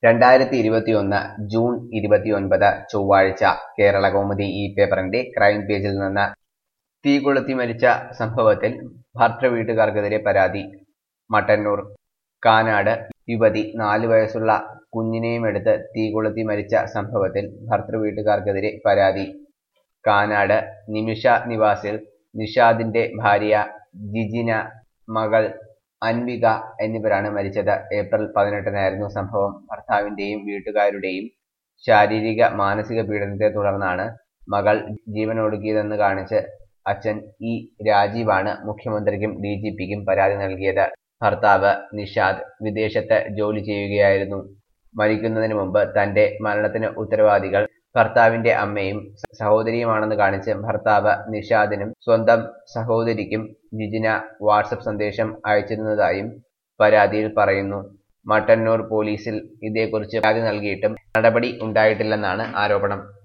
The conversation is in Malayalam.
രണ്ടായിരത്തി ഇരുപത്തിയൊന്ന് ജൂൺ ഇരുപത്തിയൊൻപത് ചൊവ്വാഴ്ച കേരള കൗമുദി ഈ പേപ്പറിന്റെ ക്രൈം പേജിൽ നിന്ന് തീ കൊളുത്തി മരിച്ച സംഭവത്തിൽ ഭർത്തൃവീട്ടുകാർക്കെതിരെ പരാതി മട്ടന്നൂർ കാനാട് യുവതി നാലു വയസ്സുള്ള കുഞ്ഞിനെയുമെടുത്ത് തീ കൊളുത്തി മരിച്ച സംഭവത്തിൽ ഭർത്തൃവീട്ടുകാർക്കെതിരെ പരാതി കാനാട് നിമിഷ നിവാസിൽ നിഷാദിന്റെ ഭാര്യ ജിജിന മകൾ അൻവിക എന്നിവരാണ് മരിച്ചത് ഏപ്രിൽ പതിനെട്ടിനായിരുന്നു സംഭവം ഭർത്താവിന്റെയും വീട്ടുകാരുടെയും ശാരീരിക മാനസിക പീഡനത്തെ തുടർന്നാണ് മകൾ ജീവനൊടുക്കിയതെന്ന് കാണിച്ച് അച്ഛൻ ഇ രാജീവാണ് മുഖ്യമന്ത്രിക്കും ഡി ജി പിക്കും പരാതി നൽകിയത് ഭർത്താവ് നിഷാദ് വിദേശത്ത് ജോലി ചെയ്യുകയായിരുന്നു മരിക്കുന്നതിന് മുമ്പ് തന്റെ മരണത്തിന് ഉത്തരവാദികൾ ഭർത്താവിന്റെ അമ്മയും സഹോദരിയുമാണെന്ന് കാണിച്ച് ഭർത്താവ് നിഷാദിനും സ്വന്തം സഹോദരിക്കും ജിജിന വാട്സപ്പ് സന്ദേശം അയച്ചിരുന്നതായും പരാതിയിൽ പറയുന്നു മട്ടന്നൂർ പോലീസിൽ ഇതേക്കുറിച്ച് പരാതി നൽകിയിട്ടും നടപടി ഉണ്ടായിട്ടില്ലെന്നാണ് ആരോപണം